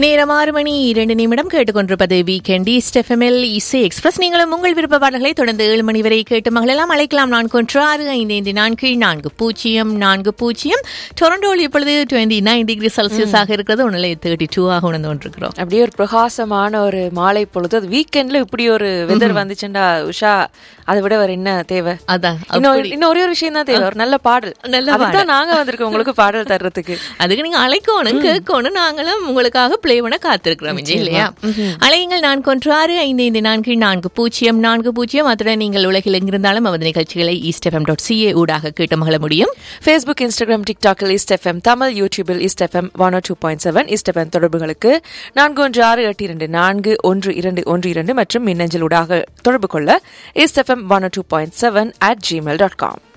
நேரம் ஆறு மணி இரண்டு நிமிடம் கேட்டுக்கொண்டிருப்பது வீக்கெண்ட் ஈஸ்ட் எஃப்எம்எல் இசை எக்ஸ்பிரஸ் நீங்களும் உங்கள் விருப்ப பாடல்களை தொடர்ந்து ஏழு மணி வரை கேட்டு மகளெல்லாம் அழைக்கலாம் நான்கு ஒன்று ஆறு ஐந்து ஐந்து நான்கு நான்கு பூஜ்ஜியம் நான்கு பூஜ்ஜியம் டொரண்டோவில் இப்பொழுது டுவெண்ட்டி நைன் டிகிரி செல்சியஸ் ஆக இருக்கிறது ஒன்றில் தேர்ட்டி டூ ஆக உணர்ந்து கொண்டிருக்கிறோம் அப்படியே ஒரு பிரகாசமான ஒரு மாலை பொழுது அது வீக்கெண்ட்ல இப்படி ஒரு வெதர் வந்துச்சுண்டா உஷா அதை விட வேற என்ன தேவை அதான் இன்னும் இன்னும் ஒரே ஒரு விஷயம் தான் தேவை ஒரு நல்ல பாடல் நல்ல அதுதான் நாங்க வந்திருக்கோம் உங்களுக்கு பாடல் தர்றதுக்கு அதுக்கு நீங்க அழைக்கணும் கேட்கணும் நாங்களும் உங்களுக்காக ப்ளே பண்ண காத்திருக்கிறோம் விஜய் இல்லையா அலையுங்கள் நான்கு ஒன்று ஆறு ஐந்து ஐந்து நான்கு நான்கு பூஜ்ஜியம் நான்கு பூஜ்ஜியம் அத்துடன் நீங்கள் உலகில் எங்கிருந்தாலும் அவரது நிகழ்ச்சிகளை ஈஸ்ட் எஃப்எம் டாட் சிஏ ஊடாக கேட்டு மகள முடியும் ஃபேஸ்புக் இன்ஸ்டாகிராம் டிக்டாக்கில் ஈஸ்ட் எஃப்எம் தமிழ் யூடியூபில் East FM one two point seven East FM தொடர்புகளுக்கு நான்கு ஒன்று ஆறு எட்டு இரண்டு நான்கு ஒன்று இரண்டு ஒன்று இரண்டு மற்றும் மின்னஞ்சல் ஊடாக தொடர்பு கொள்ள East FM one two point seven at Gmail dot com